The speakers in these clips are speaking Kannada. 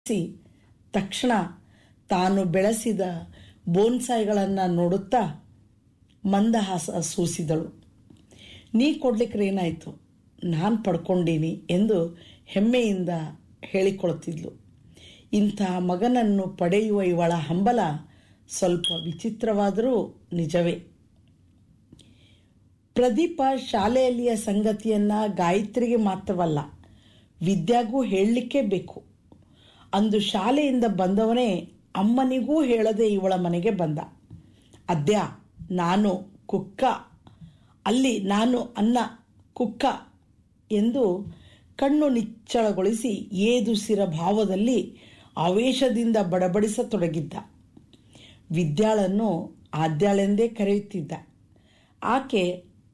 ತಕ್ಷಣ ತಾನು ಬೆಳೆಸಿದ ಬೋನ್ಸಾಯ್ಗಳನ್ನು ನೋಡುತ್ತಾ ಮಂದಹಾಸ ಸೂಸಿದಳು ನೀ ಕೊಡ್ಲಿಕ್ಕೆ ಏನಾಯಿತು ನಾನು ಪಡ್ಕೊಂಡೀನಿ ಎಂದು ಹೆಮ್ಮೆಯಿಂದ ಹೇಳಿಕೊಳ್ತಿದ್ಲು ಇಂತಹ ಮಗನನ್ನು ಪಡೆಯುವ ಇವಳ ಹಂಬಲ ಸ್ವಲ್ಪ ವಿಚಿತ್ರವಾದರೂ ನಿಜವೇ ಪ್ರದೀಪ ಶಾಲೆಯಲ್ಲಿಯ ಸಂಗತಿಯನ್ನ ಗಾಯತ್ರಿಗೆ ಮಾತ್ರವಲ್ಲ ವಿದ್ಯಾಗೂ ಹೇಳಲಿಕ್ಕೇ ಬೇಕು ಅಂದು ಶಾಲೆಯಿಂದ ಬಂದವನೇ ಅಮ್ಮನಿಗೂ ಹೇಳದೆ ಇವಳ ಮನೆಗೆ ಬಂದ ಅದ್ಯ ನಾನು ಕುಕ್ಕ ಅಲ್ಲಿ ನಾನು ಅನ್ನ ಕುಕ್ಕ ಎಂದು ಕಣ್ಣು ನಿಚ್ಚಳಗೊಳಿಸಿ ಏದುಸಿರ ಭಾವದಲ್ಲಿ ಆವೇಶದಿಂದ ಬಡಬಡಿಸತೊಡಗಿದ್ದ ವಿದ್ಯಾಳನ್ನು ಆದ್ಯಾಳೆಂದೇ ಕರೆಯುತ್ತಿದ್ದ ಆಕೆ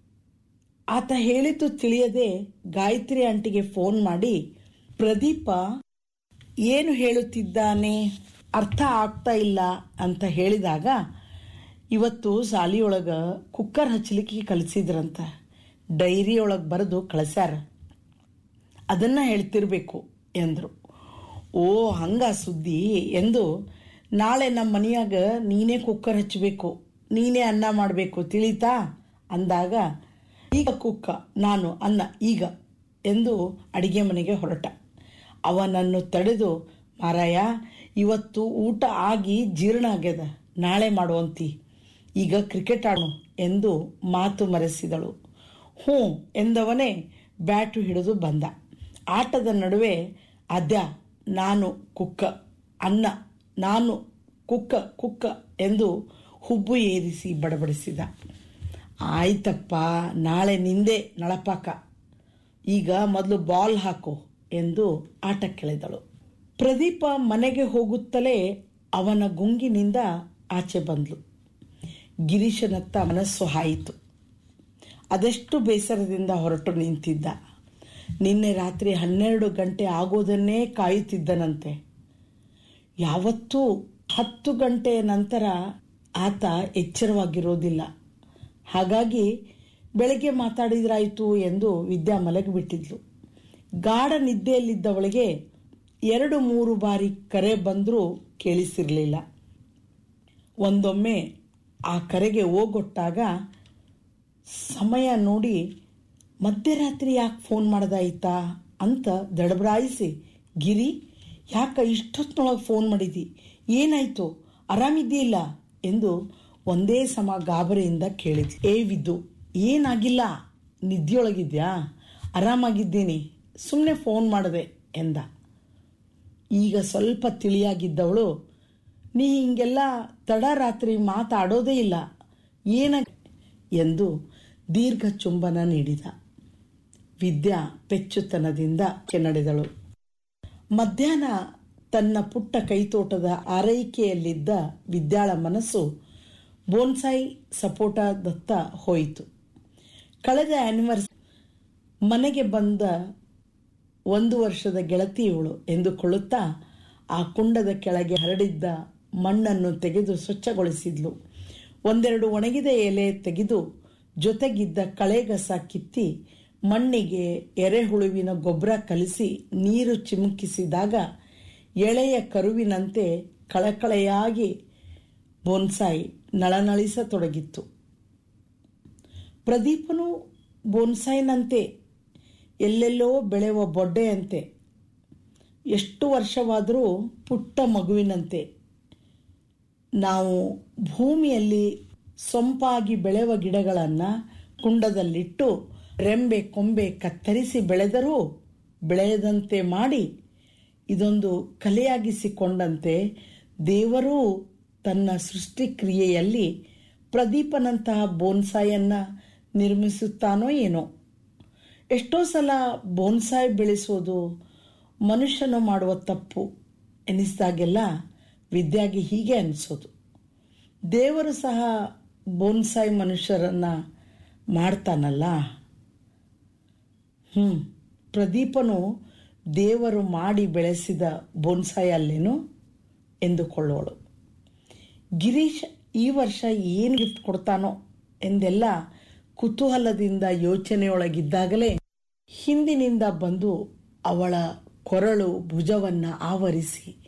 ಆತ ಹೇಳಿದ್ದು ತಿಳಿಯದೆ ಗಾಯತ್ರಿ ಆಂಟಿಗೆ ಫೋನ್ ಮಾಡಿ ಪ್ರದೀಪ ಏನು ಹೇಳುತ್ತಿದ್ದಾನೆ ಅರ್ಥ ಆಗ್ತಾ ಇಲ್ಲ ಅಂತ ಹೇಳಿದಾಗ ಇವತ್ತು ಸಾಲಿಯೊಳಗ ಕುಕ್ಕರ್ ಹಚ್ಚಲಿಕ್ಕೆ ಕಲಿಸಿದ್ರಂತ ಡೈರಿ ಒಳಗೆ ಬರೆದು ಕಳಿಸ್ಯಾರ ಅದನ್ನ ಹೇಳ್ತಿರ್ಬೇಕು ಎಂದರು ಓ ಹಂಗ ಸುದ್ದಿ ಎಂದು ನಾಳೆ ನಮ್ಮ ಮನೆಯಾಗ ನೀನೇ ಕುಕ್ಕರ್ ಹಚ್ಚಬೇಕು ನೀನೇ ಅನ್ನ ಮಾಡಬೇಕು ತಿಳಿತಾ ಅಂದಾಗ ಈಗ ಕುಕ್ಕ ನಾನು ಅನ್ನ ಈಗ ಎಂದು ಅಡಿಗೆ ಮನೆಗೆ ಹೊರಟ ಅವನನ್ನು ತಡೆದು ಮಾರಾಯ ಇವತ್ತು ಊಟ ಆಗಿ ಜೀರ್ಣ ಆಗ್ಯದ ನಾಳೆ ಮಾಡುವಂತಿ ಈಗ ಕ್ರಿಕೆಟ್ ಆಡು ಎಂದು ಮಾತು ಮರೆಸಿದಳು ಹ್ಞೂ ಎಂದವನೇ ಬ್ಯಾಟು ಹಿಡಿದು ಬಂದ ಆಟದ ನಡುವೆ ಅದ್ಯ ನಾನು ಕುಕ್ಕ ಅನ್ನ ನಾನು ಕುಕ್ಕ ಕುಕ್ಕ ಎಂದು ಹುಬ್ಬು ಏರಿಸಿ ಬಡಬಡಿಸಿದ ಆಯ್ತಪ್ಪ ನಾಳೆ ನಿಂದೆ ನಳಪಾಕ ಈಗ ಮೊದಲು ಬಾಲ್ ಹಾಕು ಎಂದು ಆಟಕ್ಕೆಳೆದಳು ಪ್ರದೀಪ ಮನೆಗೆ ಹೋಗುತ್ತಲೇ ಅವನ ಗುಂಗಿನಿಂದ ಆಚೆ ಬಂದ್ಲು ಗಿರೀಶನತ್ತ ಮನಸ್ಸು ಹಾಯಿತು ಅದೆಷ್ಟು ಬೇಸರದಿಂದ ಹೊರಟು ನಿಂತಿದ್ದ ನಿನ್ನೆ ರಾತ್ರಿ ಹನ್ನೆರಡು ಗಂಟೆ ಆಗೋದನ್ನೇ ಕಾಯುತ್ತಿದ್ದನಂತೆ ಯಾವತ್ತೂ ಹತ್ತು ಗಂಟೆಯ ನಂತರ ಆತ ಎಚ್ಚರವಾಗಿರೋದಿಲ್ಲ ಹಾಗಾಗಿ ಬೆಳಗ್ಗೆ ಮಾತಾಡಿದ್ರಾಯ್ತು ಎಂದು ವಿದ್ಯಾ ಮಲಗಿಬಿಟ್ಟಿದ್ಲು ಗಾಢ ನಿದ್ದೆಯಲ್ಲಿದ್ದವಳಿಗೆ ಎರಡು ಮೂರು ಬಾರಿ ಕರೆ ಬಂದರೂ ಕೇಳಿಸಿರಲಿಲ್ಲ ಒಂದೊಮ್ಮೆ ಆ ಕರೆಗೆ ಓಗೊಟ್ಟಾಗ ಸಮಯ ನೋಡಿ ಮಧ್ಯರಾತ್ರಿ ಯಾಕೆ ಫೋನ್ ಮಾಡ್ದಾಯ್ತಾ ಅಂತ ದಡಬರಾಯಿಸಿ ಗಿರಿ ಯಾಕ ಇಷ್ಟೊತ್ತಿನೊಳಗೆ ಫೋನ್ ಮಾಡಿದಿ ಏನಾಯ್ತು ಆರಾಮಿದ್ದೀಲ್ಲ ಎಂದು ಒಂದೇ ಸಮ ಗಾಬರಿಯಿಂದ ಕೇಳಿದ್ಲು ಏ ವಿದ್ದು ಏನಾಗಿಲ್ಲ ನಿದ್ದೆಯೊಳಗಿದ್ಯಾ ಆರಾಮಾಗಿದ್ದೀನಿ ಸುಮ್ಮನೆ ಫೋನ್ ಮಾಡಿದೆ ಎಂದ ಈಗ ಸ್ವಲ್ಪ ತಿಳಿಯಾಗಿದ್ದವಳು ನೀ ಹಿಂಗೆಲ್ಲ ತಡ ರಾತ್ರಿ ಮಾತಾಡೋದೇ ಇಲ್ಲ ಏನ ಎಂದು ದೀರ್ಘ ಚುಂಬನ ನೀಡಿದ ವಿದ್ಯಾ ಪೆಚ್ಚುತನದಿಂದ ನಡೆದಳು ಮಧ್ಯಾಹ್ನ ತನ್ನ ಪುಟ್ಟ ಕೈತೋಟದ ಆರೈಕೆಯಲ್ಲಿದ್ದ ವಿದ್ಯಾಳ ಮನಸ್ಸು ಬೋನ್ಸಾಯಿ ಸಪೋಟದತ್ತ ಹೋಯಿತು ಕಳೆದ ಆನಿವರ್ಸರಿ ಮನೆಗೆ ಬಂದ ಒಂದು ವರ್ಷದ ಗೆಳತಿ ಇವಳು ಎಂದುಕೊಳ್ಳುತ್ತಾ ಆ ಕುಂಡದ ಕೆಳಗೆ ಹರಡಿದ್ದ ಮಣ್ಣನ್ನು ತೆಗೆದು ಸ್ವಚ್ಛಗೊಳಿಸಿದ್ಲು ಒಂದೆರಡು ಒಣಗಿದ ಎಲೆ ತೆಗೆದು ಜೊತೆಗಿದ್ದ ಕಳೆಗಸ ಕಿತ್ತಿ ಮಣ್ಣಿಗೆ ಎರೆಹುಳುವಿನ ಗೊಬ್ಬರ ಕಲಿಸಿ ನೀರು ಚಿಮುಕಿಸಿದಾಗ ಎಳೆಯ ಕರುವಿನಂತೆ ಕಳಕಳೆಯಾಗಿ ಬೋನ್ಸಾಯಿ ನಳನಳಿಸತೊಡಗಿತ್ತು ಪ್ರದೀಪನು ಬೋನ್ಸಾಯಿನಂತೆ ಎಲ್ಲೆಲ್ಲೋ ಬೆಳೆಯುವ ಬೊಡ್ಡೆಯಂತೆ ಎಷ್ಟು ವರ್ಷವಾದರೂ ಪುಟ್ಟ ಮಗುವಿನಂತೆ ನಾವು ಭೂಮಿಯಲ್ಲಿ ಸೊಂಪಾಗಿ ಬೆಳೆಯುವ ಗಿಡಗಳನ್ನು ಕುಂಡದಲ್ಲಿಟ್ಟು ರೆಂಬೆ ಕೊಂಬೆ ಕತ್ತರಿಸಿ ಬೆಳೆದರೂ ಬೆಳೆಯದಂತೆ ಮಾಡಿ ಇದೊಂದು ಕಲೆಯಾಗಿಸಿಕೊಂಡಂತೆ ದೇವರೂ ತನ್ನ ಸೃಷ್ಟಿಕ್ರಿಯೆಯಲ್ಲಿ ಪ್ರದೀಪನಂತಹ ಬೋನ್ಸಾಯನ್ನ ನಿರ್ಮಿಸುತ್ತಾನೋ ಏನೋ ಎಷ್ಟೋ ಸಲ ಬೋನ್ಸಾಯ್ ಬೆಳೆಸೋದು ಮನುಷ್ಯನು ಮಾಡುವ ತಪ್ಪು ಎನಿಸಿದಾಗೆಲ್ಲ ವಿದ್ಯಾಗಿ ಹೀಗೆ ಅನಿಸೋದು ದೇವರು ಸಹ ಬೋನ್ಸಾಯ್ ಮನುಷ್ಯರನ್ನ ಮಾಡ್ತಾನಲ್ಲ ಹ್ಞೂ ಪ್ರದೀಪನು ದೇವರು ಮಾಡಿ ಬೆಳೆಸಿದ ಬೋನ್ಸಾಯ್ ಅಲ್ಲೇನು ಎಂದುಕೊಳ್ಳೋಳು ಗಿರೀಶ್ ಈ ವರ್ಷ ಏನು ಗಿಫ್ಟ್ ಕೊಡ್ತಾನೋ ಎಂದೆಲ್ಲ ಕುತೂಹಲದಿಂದ ಯೋಚನೆಯೊಳಗಿದ್ದಾಗಲೇ ಹಿಂದಿನಿಂದ ಬಂದು ಅವಳ ಕೊರಳು ಭುಜವನ್ನ ಆವರಿಸಿ